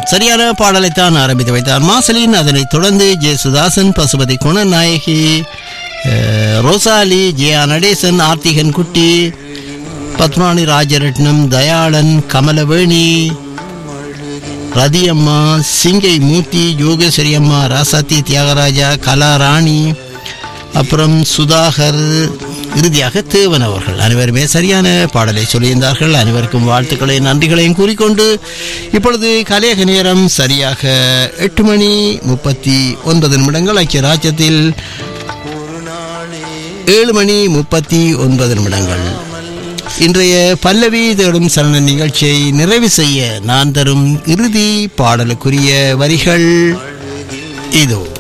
சரியான பாடலைத்தான் ஆரம்பித்து வைத்தார் மாசலின் அதனைத் தொடர்ந்து ஜெயசுதாசன் பசுபதி குணநாயகி அஹ், ரோசாலி ஜெயா நடேசன் ஆர்த்திகன் குட்டி பத்மானி ராஜரட்னம் தயாளன் கமலவேணி ரதியம்மா சிங்கை மூர்த்தி யோகேஸ்வரி அம்மா ராசாத்தி தியாகராஜா கலாராணி அப்புறம் சுதாகர் இறுதியாக தேவன் அவர்கள் அனைவருமே சரியான பாடலை சொல்லியிருந்தார்கள் அனைவருக்கும் வாழ்த்துக்களை நன்றிகளையும் கூறிக்கொண்டு இப்பொழுது கலையக நேரம் சரியாக எட்டு மணி முப்பத்தி ஒன்பது நிமிடங்கள் ஐக்கிய ராஜ்யத்தில் ஏழு மணி முப்பத்தி ஒன்பது நிமிடங்கள் இன்றைய பல்லவி தேடும் சரண நிகழ்ச்சியை நிறைவு செய்ய நான் தரும் இறுதி பாடலுக்குரிய வரிகள் இதோ